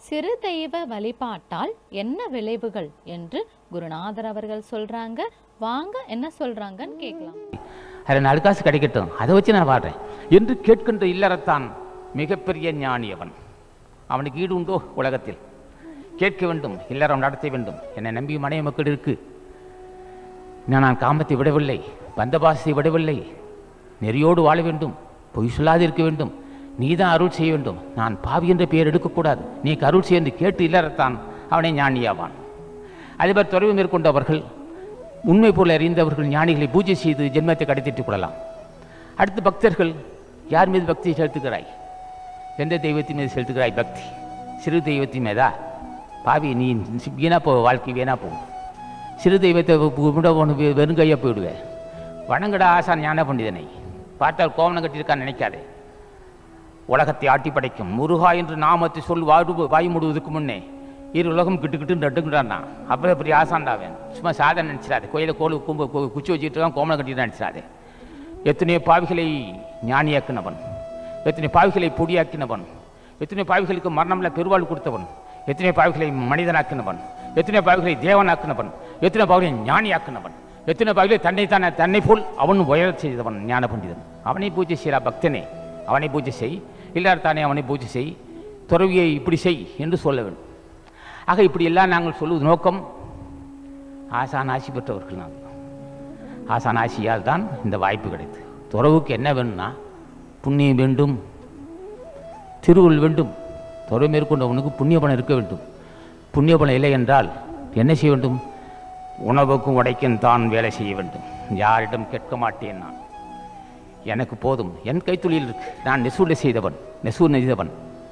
சிறு தெய்வ வழிபாட்டால் என்ன விளைவுகள் என்று குருநாதர் அவர்கள் சொல்றாங்க வாங்க என்ன சொல்றாங்கன்னு கேட்கலாம் அதில் நாலு காசு கிடைக்கட்டும் அதை வச்சு நான் வாழ்கிறேன் என்று கேட்கின்ற இல்லறத்தான் மிகப்பெரிய ஞானி அவன் அவனுக்கு ஈடு உண்டோ உலகத்தில் கேட்க வேண்டும் இல்லறம் நடத்த வேண்டும் என்னை நம்பி மனைவி மக்கள் இருக்கு இன்னும் நான் காமத்தை விடவில்லை பந்தபாசத்தை விடவில்லை நெறியோடு வாழ வேண்டும் பொய் சொல்லாது இருக்க வேண்டும் நீ தான் அருள் செய்ய வேண்டும் நான் பாவி என்ற பெயர் எடுக்கக்கூடாது நீ அருள் செய்ய என்று கேட்டு இல்லறத்தான் அவனை ஞானியாவான் அதேபோல் துறவு மேற்கொண்டவர்கள் உண்மை பொருள் அறிந்தவர்கள் ஞானிகளை பூஜை செய்து ஜென்மத்தை கடத்திட்டுக் கொள்ளலாம் அடுத்து பக்தர்கள் யார் மீது பக்தி செலுத்துகிறாய் எந்த தெய்வத்தின் மீது செலுத்துகிறாய் பக்தி சிறு தெய்வத்தின் மீதா பாவி நீ வீணா போ வாழ்க்கை வீணா போகும் சிறு தெய்வத்தை விட ஒன்று வெறுங்கையாக போயிடுவேன் வணங்கடா ஆசான் ஞான பண்டிதனை பார்த்தால் கோவணம் கட்டியிருக்கான்னு நினைக்காதே உலகத்தை ஆட்டி படைக்கும் முருகா என்று நாமத்தை சொல் வாடு வாய் முடுவதற்கு முன்னே இரு உலகம் கிட்டு கிட்டு நட்டுக்கிட்டான் அவ்வளோ பெரிய ஆசாண்டாவேன் சும்மா சாதனை நினச்சிடாது கோயில கோலு கும்ப கு- குச்சி வச்சுட்டு இருக்கான் கோமலம் கட்டிட்டு நினச்சிடாதே எத்தனையோ பாவிகளை ஞானியாக்கினவன் எத்தனை பாவிகளை பொடியாக்கினவன் எத்தனை பாவிகளுக்கு மரணமில்ல பெருவாள் கொடுத்தவன் எத்தனை பாவிகளை மனிதனாக்கினவன் எத்தனை பாவிகளை தேவனாக்கினவன் எத்தனை பாவிகளை ஞானியாக்கினவன் எத்தனை பாவிகளை தன்னை தானே தன்னை போல் அவன் உயரச் செய்தவன் ஞான பண்டிதன் அவனை பூஜை செய்கிறா பக்தனே அவனை பூஜை செய் இல்லாதானே அவனை பூஜை செய் துறவியை இப்படி செய் என்று சொல்ல வேண்டும் ஆக இப்படியெல்லாம் நாங்கள் சொல்வது நோக்கம் ஆசான் ஆசி பெற்றவர்கள் நாங்கள் ஆசான் ஆசியால் தான் இந்த வாய்ப்பு கிடைத்தது துறவுக்கு என்ன வேணும்னா புண்ணியம் வேண்டும் திருவுள் வேண்டும் துறவு மேற்கொண்டவனுக்கு புண்ணிய பணம் இருக்க வேண்டும் புண்ணிய பணம் இல்லை என்றால் என்ன செய்ய வேண்டும் உணவுக்கும் உடைக்கும் தான் வேலை செய்ய வேண்டும் யாரிடம் கேட்க மாட்டேன் நான் எனக்கு போதும் என் கைத்தொழில் இருக்கு நான் நெசூரில் செய்தவன் நெசூர் நெய்தவன்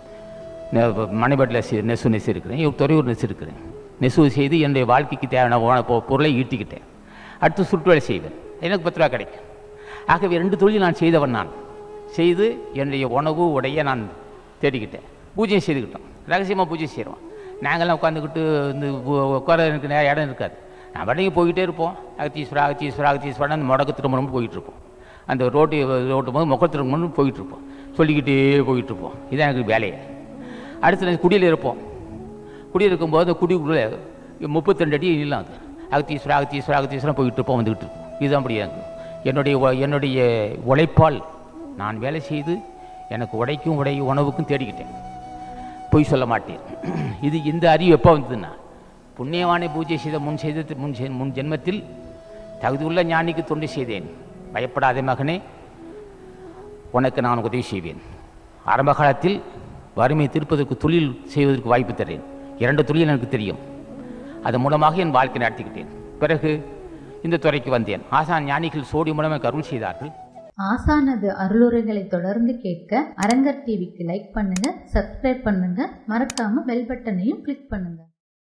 மணிபட்டில் நெசு நெசு இருக்கிறேன் இவ் துறையூர் நெசு இருக்கிறேன் நெசவு செய்து என்னுடைய வாழ்க்கைக்கு தேவையான உண- பொ- பொருளை ஈட்டிக்கிட்டேன் அடுத்து சுற்று வேலை செய்வேன் எனக்கு பத்து ரூபா கிடைக்கும் ஆகவே ரெண்டு தொழில் நான் செய்தவன் நான் செய்து என்னுடைய உணவு உடைய நான் தேடிக்கிட்டேன் பூஜை செய்துக்கிட்டோம் ரகசியமாக பூஜை செய்கிறோம் நாங்கள்லாம் உட்காந்துக்கிட்டு இந்த உ- உட்கார எனக்கு நேரம் இடம் இருக்காது நான் வடங்கி போய்கிட்டே இருப்போம் அகத்தீஸ்வரா அகத்தீஸ்வரா அகத்தீஸ்வரா அந்த முடக்கு திருமணம் போயிட்டு இருப்போம் அந்த ரோட்டு ரோட்டு போது மொக்க திருமணம் போயிட்டு இருப்போம் சொல்லிக்கிட்டே போயிட்டு இருப்போம் இதான் எனக்கு வேலையை அடுத்து நான் குடியில் இருப்போம் குடி இருக்கும்போது குடிக்குள்ளே முப்பத்தி ரெண்டு அடி இல்லை அது அகத்தீஸ்வரா அகத்தீஸ்வரா அகத்தீஸ்வரம் போயிட்டு இருப்போம் வந்துக்கிட்டு இருப்போம் இதுதான் அப்படி எனக்கு என்னுடைய உ- என்னுடைய உழைப்பால் நான் வேலை செய்து எனக்கு உடைக்கும் உடை உணவுக்கும் தேடிக்கிட்டேன் பொய் சொல்ல மாட்டேன் இது இந்த அறிவு எப்போ வந்ததுன்னா புண்ணியவானை பூஜை செய்த முன் செய்த முன் செ- முன் ஜென்மத்தில் தகுதியுள்ள ஞானிக்கு தொண்டு செய்தேன் பயப்படாதே மகனே உனக்கு நான் உதவி செய்வேன் ஆரம்ப காலத்தில் வறுமை தீர்ப்பதற்கு தொழில் செய்வதற்கு வாய்ப்பு தரேன் இரண்டு தொழில் எனக்கு தெரியும் அது மூலமாக என் வாழ்க்கை நடத்திக்கிட்டேன் பிறகு இந்த துறைக்கு வந்தேன் ஆசான் ஞானிகள் சோடி மூலம் எனக்கு அருள் செய்தார்கள் ஆசானது அருளுரைகளை தொடர்ந்து கேட்க அரங்கர் டிவிக்கு லைக் பண்ணுங்க சப்ஸ்கிரைப் பண்ணுங்க மறக்காம பெல் பட்டனையும் கிளிக் பண்ணுங்க